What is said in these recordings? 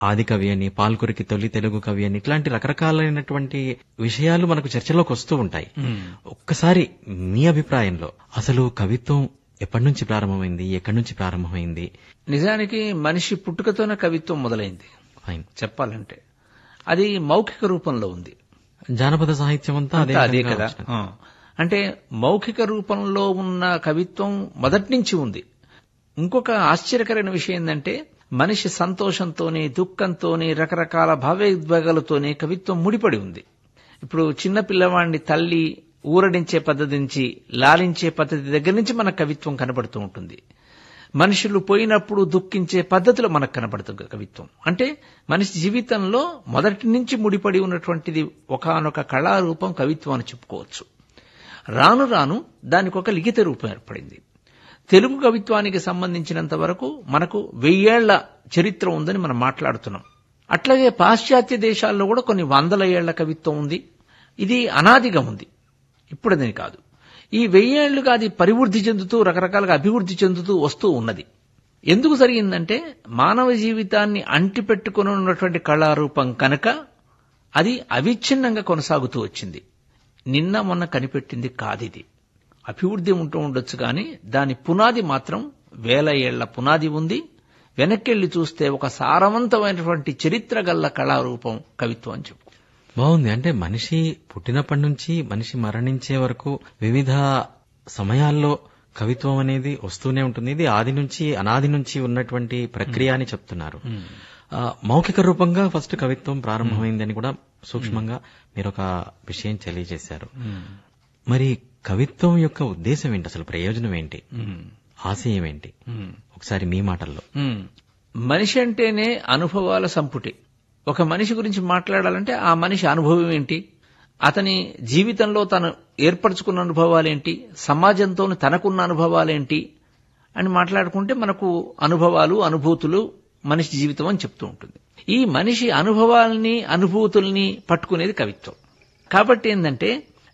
ఆది కవి అని పాల్కురికి తొలి తెలుగు కవి అని ఇట్లాంటి రకరకాలైనటువంటి విషయాలు మనకు చర్చలోకి వస్తూ ఉంటాయి ఒక్కసారి మీ అభిప్రాయంలో అసలు కవిత్వం ఎప్పటి నుంచి ప్రారంభమైంది ఎక్కడి నుంచి ప్రారంభమైంది నిజానికి మనిషి పుట్టుకతోనే కవిత్వం మొదలైంది ఫైన్ చెప్పాలంటే అది మౌఖిక రూపంలో ఉంది జానపద సాహిత్యం అంతా అదే అంతా అదే విధంగా కదా వచ్చినది. ఆ. అంటే మౌఖిక రూపంలో ఉన్న కవిత్వం మొదటి నుంచి ఉంది ఇంకొక ఆశ్చర్యకరమైన విషయం ఏంటంటే మనిషి సంతోషంతోనే దుఃఖంతోనే రకరకాల భావోద్వేగాలతోనే కవిత్వం ముడిపడి ఉంది ఇప్పుడు చిన్న పిల్లవాడిని తల్లి ఊరడించే పద్ధతి నుంచి లాలించే పద్ధతి దగ్గర నుంచి మన కవిత్వం కనబడుతూ ఉంటుంది మనుషులు పోయినప్పుడు దుఃఖించే పద్ధతిలో మనకు కనబడుతుంది కవిత్వం అంటే మనిషి జీవితంలో మొదటి నుంచి ముడిపడి ఉన్నటువంటిది ఒకానొక కళారూపం కవిత్వం అని చెప్పుకోవచ్చు రాను రాను దానికి ఒక లిఖిత రూపం ఏర్పడింది తెలుగు కవిత్వానికి సంబంధించినంత వరకు మనకు వెయ్యేళ్ల చరిత్ర ఉందని మనం మాట్లాడుతున్నాం అట్లాగే పాశ్చాత్య దేశాల్లో కూడా కొన్ని వందల ఏళ్ల కవిత్వం ఉంది ఇది అనాదిగా ఉంది ఇప్పుడదని కాదు ఈ వెయ్యేళ్లుగా అది పరివృద్ధి చెందుతూ రకరకాలుగా అభివృద్ధి చెందుతూ వస్తూ ఉన్నది ఎందుకు జరిగిందంటే మానవ జీవితాన్ని అంటిపెట్టుకుని ఉన్నటువంటి కళారూపం కనుక అది అవిచ్ఛిన్నంగా కొనసాగుతూ వచ్చింది నిన్న మొన్న కనిపెట్టింది కాదిది అభివృద్ధి ఉంటూ ఉండొచ్చు కానీ దాని పునాది మాత్రం వేల ఏళ్ల పునాది ఉంది వెనక్కెళ్లి చూస్తే ఒక సారవంతమైనటువంటి చరిత్ర గల్ల కళారూపం కవిత్వం అని చెప్పు బాగుంది అంటే మనిషి పుట్టినప్పటి నుంచి మనిషి మరణించే వరకు వివిధ సమయాల్లో కవిత్వం అనేది వస్తూనే ఉంటుంది ఇది ఆది నుంచి అనాది నుంచి ఉన్నటువంటి ప్రక్రియ అని చెప్తున్నారు ఆ, మౌఖిక రూపంగా ఫస్ట్ కవిత్వం ప్రారంభమైందని కూడా సూక్ష్మంగా మీరు ఒక విషయం తెలియజేశారు మరి కవిత్వం యొక్క ఉద్దేశం ఏంటి అసలు ప్రయోజనం ఏంటి ఆశయం ఏంటి ఒకసారి మీ మాటల్లో ఉమ్. మనిషి అంటేనే అనుభవాల సంపుటి ఒక మనిషి గురించి మాట్లాడాలంటే ఆ మనిషి అనుభవం ఏంటి అతని జీవితంలో తను ఏర్పరచుకున్న అనుభవాలేంటి సమాజంతో తనకున్న అనుభవాలేంటి అని మాట్లాడుకుంటే మనకు అనుభవాలు అనుభూతులు మనిషి జీవితం అని చెప్తూ ఉంటుంది ఈ మనిషి అనుభవాల్ని అనుభూతుల్ని పట్టుకునేది కవిత్వం కాబట్టి ఏంటంటే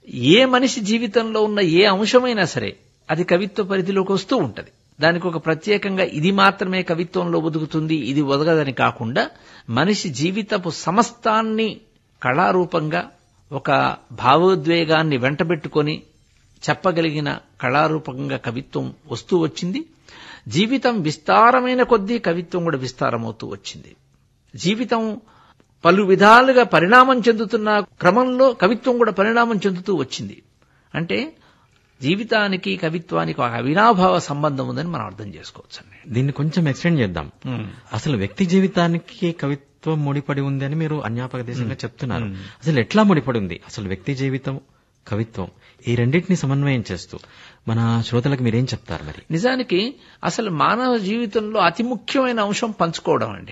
ఏ మనిషి జీవితంలో ఉన్న ఏ అంశమైనా సరే అది కవిత్వ పరిధిలోకి వస్తూ ఉంటది దానికి ఒక ప్రత్యేకంగా ఇది మాత్రమే కవిత్వంలో ఒదుగుతుంది ఇది ఒదగదని కాకుండా మనిషి జీవితపు సమస్తాన్ని కళారూపంగా ఒక భావోద్వేగాన్ని వెంటబెట్టుకొని చెప్పగలిగిన కళారూపంగా కవిత్వం వస్తూ వచ్చింది జీవితం విస్తారమైన కొద్దీ కవిత్వం కూడా విస్తారమవుతూ వచ్చింది జీవితం పలు విధాలుగా పరిణామం చెందుతున్న క్రమంలో కవిత్వం కూడా పరిణామం చెందుతూ వచ్చింది అంటే జీవితానికి కవిత్వానికి ఒక అవినాభావ సంబంధం ఉందని మనం అర్థం చేసుకోవచ్చండి దీన్ని కొంచెం ఎక్స్టెండ్ చేద్దాం అసలు వ్యక్తి జీవితానికి కవిత్వం ముడిపడి ఉంది అని మీరు అన్యాపదేశంగా చెప్తున్నారు అసలు ఎట్లా ముడిపడి ఉంది అసలు వ్యక్తి జీవితం కవిత్వం ఈ రెండింటిని సమన్వయం చేస్తూ మన శ్రోతలకు మీరేం చెప్తారు మరి నిజానికి అసలు మానవ జీవితంలో అతి ముఖ్యమైన అంశం పంచుకోవడం అండి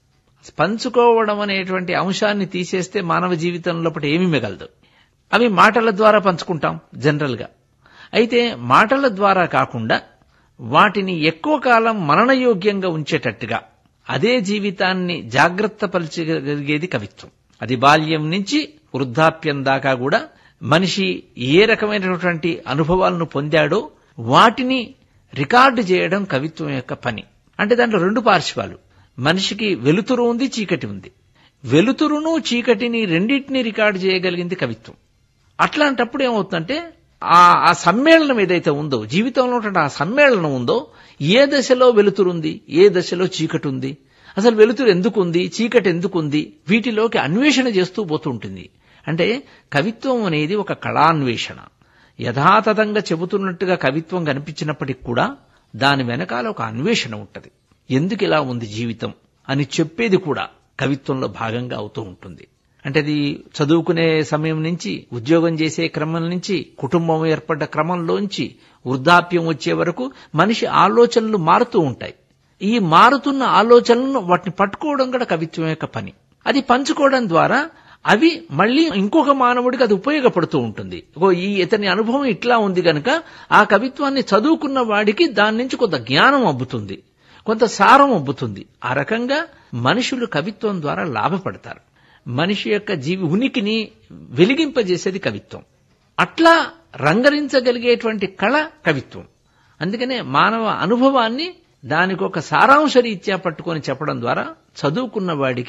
పంచుకోవడం అనేటువంటి అంశాన్ని తీసేస్తే మానవ జీవితం లోపల ఏమీ మిగలదు అవి మాటల ద్వారా పంచుకుంటాం జనరల్ గా అయితే మాటల ద్వారా కాకుండా వాటిని ఎక్కువ కాలం మననయోగ్యంగా ఉంచేటట్టుగా అదే జీవితాన్ని జాగ్రత్త పరచగలిగేది కవిత్వం అది బాల్యం నుంచి వృద్ధాప్యం దాకా కూడా మనిషి ఏ రకమైనటువంటి అనుభవాలను పొందాడో వాటిని రికార్డు చేయడం కవిత్వం యొక్క పని అంటే దాంట్లో రెండు పార్శ్వాలు మనిషికి వెలుతురు ఉంది చీకటి ఉంది వెలుతురును చీకటిని రెండింటినీ రికార్డు చేయగలిగింది కవిత్వం అట్లాంటప్పుడు ఏమవుతుందంటే ఆ ఆ సమ్మేళనం ఏదైతే ఉందో జీవితంలో ఉన్నటువంటి ఆ సమ్మేళనం ఉందో ఏ దశలో వెలుతురుంది ఏ దశలో చీకటి ఉంది అసలు వెలుతురు ఎందుకుంది చీకటి ఎందుకుంది వీటిలోకి అన్వేషణ చేస్తూ పోతుంటుంది అంటే కవిత్వం అనేది ఒక కళాన్వేషణ యథాతథంగా చెబుతున్నట్టుగా కవిత్వం కనిపించినప్పటికి కూడా దాని వెనకాల ఒక అన్వేషణ ఉంటది ఎందుకు ఇలా ఉంది జీవితం అని చెప్పేది కూడా కవిత్వంలో భాగంగా అవుతూ ఉంటుంది అంటే అది చదువుకునే సమయం నుంచి ఉద్యోగం చేసే క్రమం నుంచి కుటుంబం ఏర్పడ్డ క్రమంలోంచి వృద్ధాప్యం వచ్చే వరకు మనిషి ఆలోచనలు మారుతూ ఉంటాయి ఈ మారుతున్న ఆలోచనలను వాటిని పట్టుకోవడం కూడా కవిత్వం యొక్క పని అది పంచుకోవడం ద్వారా అవి మళ్ళీ ఇంకొక మానవుడికి అది ఉపయోగపడుతూ ఉంటుంది ఓ ఈ ఇతని అనుభవం ఇట్లా ఉంది గనక ఆ కవిత్వాన్ని చదువుకున్న వాడికి దాని నుంచి కొంత జ్ఞానం అబ్బుతుంది కొంత సారం అబ్బుతుంది ఆ రకంగా మనుషులు కవిత్వం ద్వారా లాభపడతారు మనిషి యొక్క జీవి ఉనికిని వెలిగింపజేసేది కవిత్వం అట్లా రంగరించగలిగేటువంటి కళ కవిత్వం అందుకనే మానవ అనుభవాన్ని దానికి ఒక సారాంశ రీత్యా పట్టుకొని చెప్పడం ద్వారా చదువుకున్న వాడికి